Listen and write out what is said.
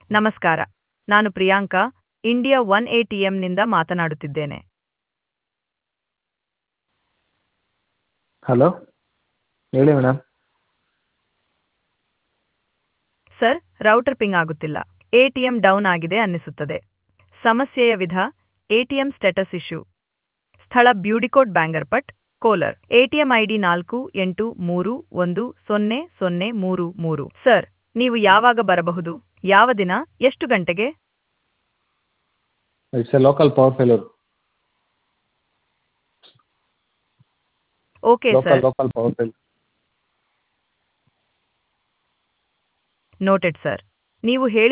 ನಮಸ್ಕಾರ ನಾನು Priyanka India one A T ಎಂನಿಂದ ಮಾತನಾಡುತ್ತಿದ್ದೇನೆ ಹಲೋ ಹೇಳಿ ಮೇಡಮ್ ಸರ್ ರೌಟರ್ ಪಿಂಗ್ ಆಗುತ್ತಿಲ್ಲ ಎಟಿಎಂ ಡೌನ್ ಆಗಿದೆ ಅನ್ನಿಸುತ್ತದೆ ಸಮಸ್ಯೆಯ ವಿಧ ಎಟಿಎಂ ಸ್ಟೇಟಸ್ ಇಶ್ಯೂ ಸ್ಥಳ ಬ್ಯೂಡಿಕೋಟ್ ಬ್ಯಾಂಗರ್ಪಟ್ ಕೋಲರ್ ಎಟಿಎಂ ಐಡಿ ನಾಲ್ಕು ಎಂಟು ಮೂರು ಒಂದು ಸೊನ್ನೆ ಸೊನ್ನೆ ಮೂರು ಮೂರು ಸರ್ ನೀವು ಯಾವಾಗ ಬರಬಹುದು ಯಾವ ದಿನ ಎಷ್ಟು ಗಂಟೆಗೆ it's a local power failure okay local sir local power failure noted sir ನೀವು ಹೇಳಿ